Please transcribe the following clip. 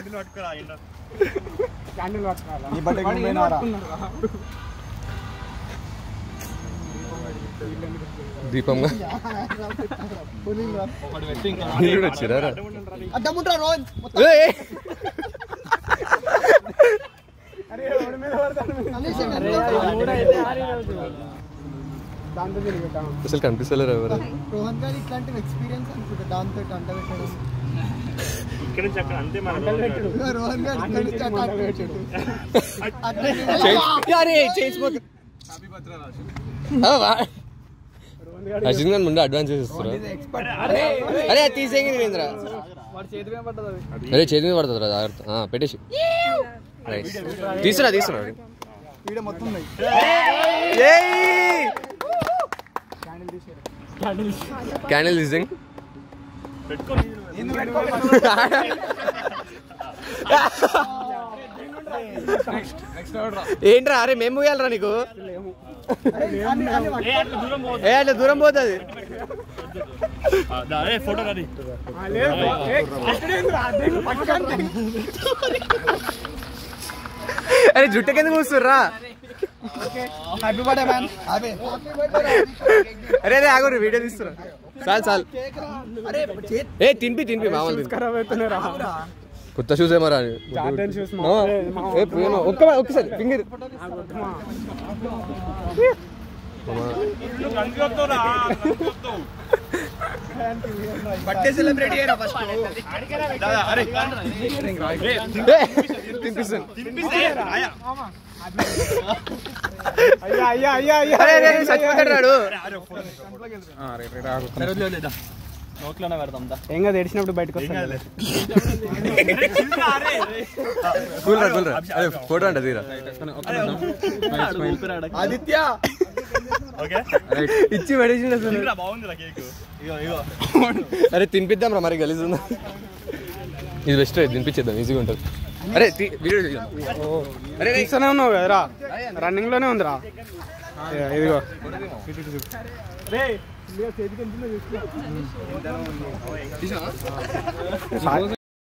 Candle పట్టుకోవాలా ఈ బట్టకి ముంబైనారా దీపంగా మీరు కూడా వచ్చిరా రా? అడ్డముంటా రోజ్ ఏయ్! దాంతో తిరుగుతాం అసలు కనిపిస్తలేరు ఎవరు రోహన్ గారు ఇట్లాంటి ఎక్స్పీరియన్స్ అనుకుంటా దాంతో అంట పెట్టడం ఇక్కడ నుంచి అక్కడ అంతే మన రోహన్ గారు ఇక్కడ నుంచి అట్లా అంట పెట్టాడు. అశ్విన్ గారు ముందు అడ్వాన్స్ చేస్తురా అరే అది తీసేయండి వీరేంద్ర అరే చేతి మీద పడుతుంది రా జాగ్రత్త ఆ, పెట్టేసి రైట్ తీసుకురా తీసుకురా వీడియో మొత్తం ఉన్నాయి క్యాండిల్ తీసేయండి ఏంట్రా అరే మేము పోయాలరా నీకు ఏ అట్లా దూరం పోవద్దు. ఏ అట్లా దూరం పోతుంది ఆ, దా, ఏ ఫోటో రాది అరే జుట్టు కింద కూర్చుర్రా హ్యాపీ బర్త్డే మ్యాన్ హ్యాపీ అరే అరే ఆగు వీడియో తీస్తున్నా చాలు చాలు అరే చేత్ ఏ తినిపి తినిపి మామూలు తినిపి ఖరాబ్ అవుతున్నారా కొత్త షూస్ ఏమో రా జార్డన్ షూస్ మామ, ఏ ప్రేమ, ఒక్క ఒక్కసారి ఫింగర్ బర్త్డే సెలబ్రేట్ చేయరా ఫస్ట్ తినిపిస్తాను అయ్యా అయ్యా అయ్యా అయ్యా అరే అరే అరే, చచ్చిపోతాడు రాడు నోట్లోనే పెడదాం దా ఏం కదా ఏడిచినప్పుడు బయటకు వస్తాను కూల్ రా కూల్ రా అరే ఫోటో అంట తీరా ఆదిత్య ఓకే ఇచ్చి పడేసిండు అసలు ఇంకా బాగుంది కేక్ ఇగో ఇగో అరే తినిపిద్దాం రా మరి గలీజ్ ఉందా ఇది బెస్ట్ తినిపించేద్దాం ఈజీగా ఉంటుంది అరే తీ- వీడియో తీద్దాం. అరే రే, తీస్తూనే ఉన్నావు కదరా రన్నింగ్ లోనే ఉందిరా ఏ, ఇదిగో తీసావా?